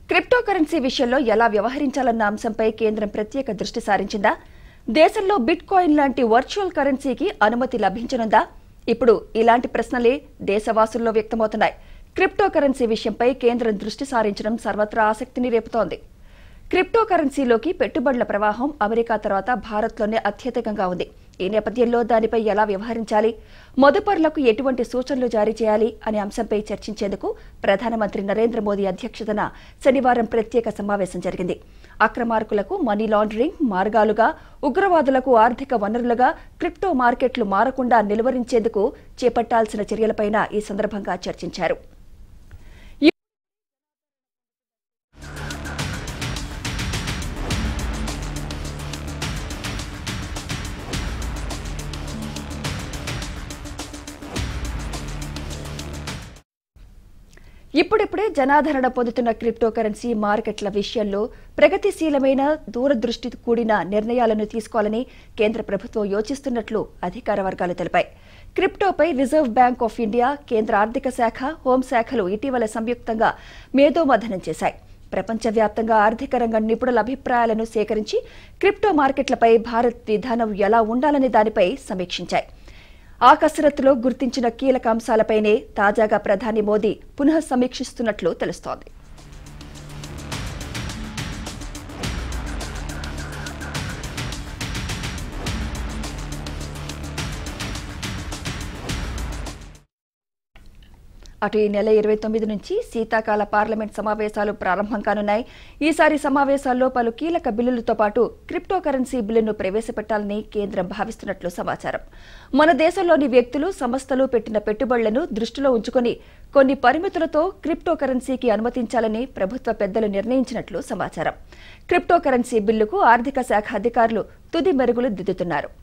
crypto currency విషయంలో ఎలా వ్యవహరించాలన్న అంశంపై కేంద్రం ప్రత్యేక దృష్టి సారించిందా దేశంలో బిట్ కాయిన్ లాంటి వర్చువల్ కరెన్సీకి అనుమతి లభించనుందా ఇప్పుడు ఇలాంటి ప్రశ్నలే దేశవాసుల్లో వ్యక్తమవుతున్నాయి క్రిప్టో కరెన్సీ విషయంపై కేంద్రం దృష్టి సారించడం సర్వత్రా ఆసక్తిని రేపుతోంది క్రిప్టో కరెన్సీలోకి పెట్టుబడుల ప్రవాహం అమెరికా తర్వాత భారత్లోనే అత్యధికంగా ఉంది ఈ నేపథ్యంలో దానిపై ఎలా వ్యవహరించాలి మదుపరులకు ఎటువంటి సూచనలు జారీ చేయాలి అనే అంశంపై చర్చించేందుకు ప్రధానమంత్రి నరేంద్ర మోదీ అధ్యక్షతన శనివారం ప్రత్యేక సమావేశం జరిగింది అక్రమార్కులకు మనీ లాండరింగ్ మార్గాలుగా ఉగ్రవాదులకు ఆర్థిక వనరులుగా క్రిప్టో మార్కెట్లు మారకుండా నిలువరించేందుకు చేపట్టాల్సిన చర్యలపైన ఈ సందర్భంగా చర్చించారు ఇప్పుడిప్పుడే జనాదరణ పొందుతున్న క్రిప్టో కరెన్సీ మార్కెట్ల విషయంలో ప్రగతిశీలమైన దూరదృష్టి కూడిన నిర్ణయాలను తీసుకోవాలని కేంద్ర ప్రభుత్వం యోచిస్తున్నట్లు అధికార వర్గాలు తెలిపాయి క్రిప్టోపై రిజర్వ్ బ్యాంక్ ఆఫ్ ఇండియా కేంద్ర ఆర్థిక శాఖ హోంశాఖలు ఇటీవల సంయుక్తంగా మేధోమథనం చేశాయి ప్రపంచవ్యాప్తంగా ఆర్థిక రంగం నిపుణుల అభిప్రాయాలను సేకరించి క్రిప్టో మార్కెట్లపై భారత్ విధానం ఎలా ఉండాలనే దానిపై సమీక్షించాయి ఆ కసరత్తులో గుర్తించిన కీలక అంశాలపైనే తాజాగా ప్రధాని మోదీ పునః సమీక్షిస్తున్నట్లు తెలుస్తోంది అటు ఈ నెల ఇరవై తొమ్మిది నుంచి శీతాకాల పార్లమెంట్ సమావేశాలు ప్రారంభం కానున్నాయి ఈసారి సమావేశాల్లో పలు కీలక బిల్లులతో పాటు క్రిప్టో కరెన్సీ బిల్లును ప్రవేశపెట్టాలని కేంద్రం భావిస్తున్నట్లు సమాచారం మన దేశంలోని వ్యక్తులు సంస్థలు పెట్టిన పెట్టుబడులను దృష్టిలో ఉంచుకొని కొన్ని పరిమితులతో క్రిప్టో కరెన్సీకి అనుమతించాలని ప్రభుత్వ పెద్దలు నిర్ణయించినట్లు సమాచారం క్రిప్టో కరెన్సీ బిల్లుకు ఆర్థిక శాఖ అధికారులు తుది మెరుగులు దిద్దుతున్నారు